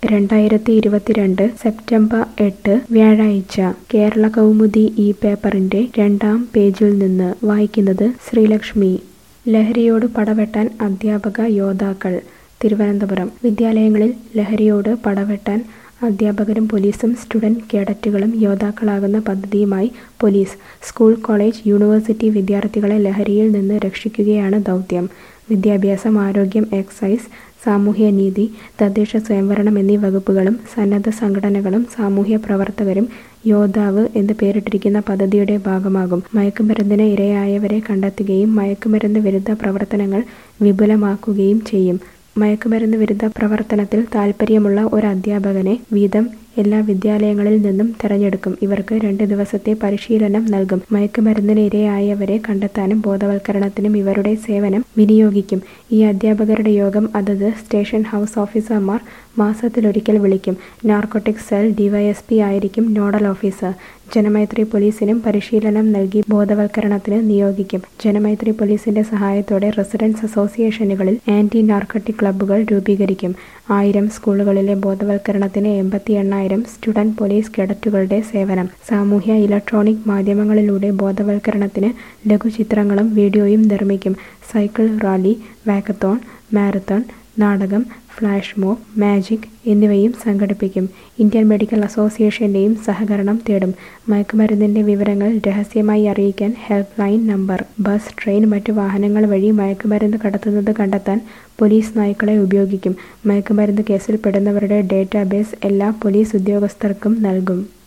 രണ്ടായിരത്തി ഇരുപത്തിരണ്ട് സെപ്റ്റംബർ എട്ട് വ്യാഴാഴ്ച കേരള കൗമുദി ഈ പേപ്പറിന്റെ രണ്ടാം പേജിൽ നിന്ന് വായിക്കുന്നത് ശ്രീലക്ഷ്മി ലഹരിയോട് പടവെട്ടാൻ അധ്യാപക യോദ്ധാക്കൾ തിരുവനന്തപുരം വിദ്യാലയങ്ങളിൽ ലഹരിയോട് പടവെട്ടാൻ അധ്യാപകരും പോലീസും സ്റ്റുഡന്റ് കേഡറ്റുകളും യോദ്ധാക്കളാകുന്ന പദ്ധതിയുമായി പോലീസ് സ്കൂൾ കോളേജ് യൂണിവേഴ്സിറ്റി വിദ്യാർത്ഥികളെ ലഹരിയിൽ നിന്ന് രക്ഷിക്കുകയാണ് ദൗത്യം വിദ്യാഭ്യാസം ആരോഗ്യം എക്സൈസ് സാമൂഹ്യനീതി തദ്ദേശ സ്വയംഭരണം എന്നീ വകുപ്പുകളും സന്നദ്ധ സംഘടനകളും സാമൂഹ്യ പ്രവർത്തകരും യോദ്ധാവ് എന്ന് പേരിട്ടിരിക്കുന്ന പദ്ധതിയുടെ ഭാഗമാകും മയക്കുമരുന്നിന് ഇരയായവരെ കണ്ടെത്തുകയും മയക്കുമരുന്ന് വിരുദ്ധ പ്രവർത്തനങ്ങൾ വിപുലമാക്കുകയും ചെയ്യും മയക്കുമരുന്ന് വിരുദ്ധ പ്രവർത്തനത്തിൽ താൽപ്പര്യമുള്ള ഒരു അധ്യാപകനെ വീതം എല്ലാ വിദ്യാലയങ്ങളിൽ നിന്നും തെരഞ്ഞെടുക്കും ഇവർക്ക് രണ്ട് ദിവസത്തെ പരിശീലനം നൽകും മയക്കുമരുന്നിന് ഇരയായവരെ കണ്ടെത്താനും ബോധവൽക്കരണത്തിനും ഇവരുടെ സേവനം വിനിയോഗിക്കും ഈ അധ്യാപകരുടെ യോഗം അതത് സ്റ്റേഷൻ ഹൗസ് ഓഫീസർമാർ മാസത്തിലൊരിക്കൽ വിളിക്കും നാർക്കോട്ടിക് സെൽ ഡിവൈഎസ്പി ആയിരിക്കും നോഡൽ ഓഫീസർ ജനമൈത്രി പോലീസിനും പരിശീലനം നൽകി ബോധവൽക്കരണത്തിന് നിയോഗിക്കും ജനമൈത്രി പോലീസിന്റെ സഹായത്തോടെ റെസിഡൻസ് അസോസിയേഷനുകളിൽ ആന്റി നാർക്കട്ടിക് ക്ലബ്ബുകൾ രൂപീകരിക്കും ആയിരം സ്കൂളുകളിലെ ബോധവൽക്കരണത്തിന് എൺപത്തി എണ്ണായിരം സ്റ്റുഡന്റ് പോലീസ് കേഡറ്റുകളുടെ സേവനം സാമൂഹ്യ ഇലക്ട്രോണിക് മാധ്യമങ്ങളിലൂടെ ബോധവൽക്കരണത്തിന് ലഘുചിത്രങ്ങളും വീഡിയോയും നിർമ്മിക്കും സൈക്കിൾ റാലി വാക്കത്തോൺ മാരത്തോൺ നാടകം ഫ്ലാഷ് മോബ് മാജിക് എന്നിവയും സംഘടിപ്പിക്കും ഇന്ത്യൻ മെഡിക്കൽ അസോസിയേഷന്റെയും സഹകരണം തേടും മയക്കുമരുന്നിന്റെ വിവരങ്ങൾ രഹസ്യമായി അറിയിക്കാൻ help line number bus train മറ്റു വാഹനങ്ങൾ വഴി മയക്കുമരുന്ന് കടത്തുന്നത് കണ്ടെത്താൻ പോലീസ് നായ്ക്കളെ ഉപയോഗിക്കും മയക്കുമരുന്ന് കേസിൽ പെടുന്നവരുടെ ഡേറ്റാബേസ് എല്ലാ പോലീസ് ഉദ്യോഗസ്ഥർക്കും നൽകും